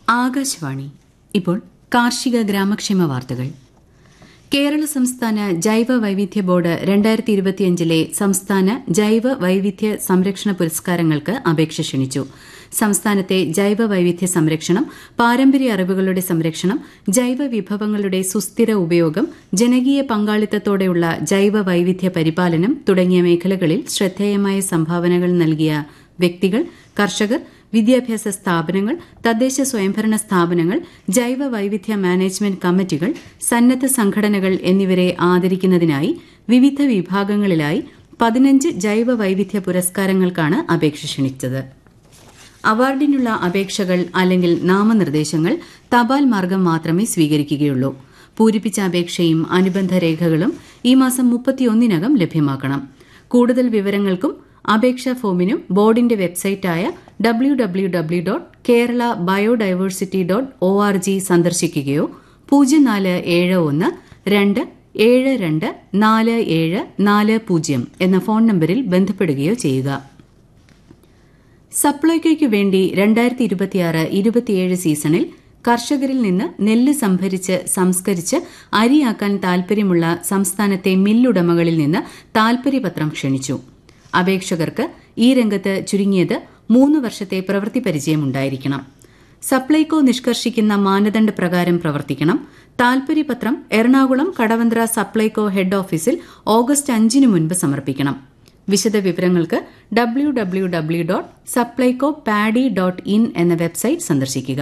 ആകാശവാണി ഇപ്പോൾ കാർഷിക ഗ്രാമക്ഷേമ വാർത്തകൾ കേരള സംസ്ഥാന ജൈവ വൈവിധ്യ ബോർഡ് രണ്ടായിരത്തി ഇരുപത്തിയഞ്ചിലെ സംസ്ഥാന ജൈവ വൈവിധ്യ സംരക്ഷണ പുരസ്കാരങ്ങൾക്ക് അപേക്ഷ ക്ഷണിച്ചു സംസ്ഥാനത്തെ ജൈവ വൈവിധ്യ സംരക്ഷണം പാരമ്പര്യ അറിവുകളുടെ സംരക്ഷണം ജൈവ വിഭവങ്ങളുടെ സുസ്ഥിര ഉപയോഗം ജനകീയ പങ്കാളിത്തത്തോടെയുള്ള ജൈവ വൈവിധ്യ പരിപാലനം തുടങ്ങിയ മേഖലകളിൽ ശ്രദ്ധേയമായ സംഭാവനകൾ നൽകിയ വ്യക്തികൾ കർഷകർ വിദ്യാഭ്യാസ സ്ഥാപനങ്ങൾ തദ്ദേശ സ്വയംഭരണ സ്ഥാപനങ്ങൾ ജൈവ വൈവിധ്യ മാനേജ്മെന്റ് കമ്മിറ്റികൾ സന്നദ്ധ സംഘടനകൾ എന്നിവരെ ആദരിക്കുന്നതിനായി വിവിധ വിഭാഗങ്ങളിലായി പതിനഞ്ച് ജൈവ വൈവിധ്യ പുരസ്കാരങ്ങൾക്കാണ് അപേക്ഷ ക്ഷണിച്ചത് അവാർഡിനുള്ള അപേക്ഷകൾ അല്ലെങ്കിൽ നാമനിർദ്ദേശങ്ങൾ തപാൽ മാർഗം മാത്രമേ സ്വീകരിക്കുകയുള്ളൂ പൂരിപ്പിച്ച അപേക്ഷയും അനുബന്ധ രേഖകളും ഈ മാസം മുപ്പത്തിയൊന്നിനകം ലഭ്യമാക്കണം കൂടുതൽ വിവരങ്ങൾക്കും അപേക്ഷാ ഫോമിനും ബോർഡിന്റെ വെബ്സൈറ്റായ W W W dot Kerala biodiversity dot O R G സന്ദർശിക്കുകയോ പൂജ്യം നാല് ഏഴ് ഒന്ന് രണ്ട് ഏഴ് രണ്ട് നാല് ഏഴ് നാല് പൂജ്യം എന്ന ഫോൺ നമ്പറിൽ ബന്ധപ്പെടുകയോ ചെയ്യുക സപ്ലൈകോയ്ക്ക് വേണ്ടി രണ്ടായിരത്തി ഇരുപത്തിയാറ് ഇരുപത്തിയേഴ് സീസണിൽ കർഷകരിൽ നിന്ന് നെല്ല് സംഭരിച്ച് സംസ്കരിച്ച് അരിയാക്കാൻ താൽപര്യമുള്ള സംസ്ഥാനത്തെ മില്ലുടമകളിൽ നിന്ന് താൽപര്യപത്രം ക്ഷണിച്ചു അപേക്ഷകർക്ക് ഈ രംഗത്ത് ചുരുങ്ങിയത് മൂന്ന് വർഷത്തെ പ്രവൃത്തി പരിചയമുണ്ടായിരിക്കണം സപ്ലൈകോ നിഷ്കർഷിക്കുന്ന മാനദണ്ഡ പ്രകാരം പ്രവർത്തിക്കണം താൽപര്യപത്രം എറണാകുളം കടവന്ത്ര സപ്ലൈകോ ഹെഡ് ഓഫീസിൽ ഓഗസ്റ്റ് അഞ്ചിന് മുൻപ് സമർപ്പിക്കണം വിശദ വിവരങ്ങൾക്ക് W W W dot Supplyco paddy dot in എന്ന വെബ്സൈറ്റ് സന്ദർശിക്കുക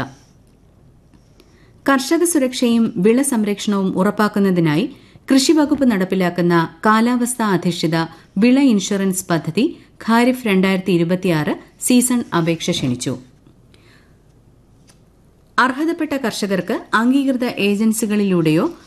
കർഷക സുരക്ഷയും വിള സംരക്ഷണവും ഉറപ്പാക്കുന്നതിനായി കൃഷിവകുപ്പ് നടപ്പിലാക്കുന്ന കാലാവസ്ഥാ അധിഷ്ഠിത വിള ഇൻഷുറൻസ് പദ്ധതി ഖാരിഫ് രണ്ടായിരത്തി ഇരുപത്തിയാറ് സീസൺ അപേക്ഷ ക്ഷണിച്ചു അർഹതപ്പെട്ട കർഷകർക്ക് അംഗീകൃത ഏജൻസികളിലൂടെയോ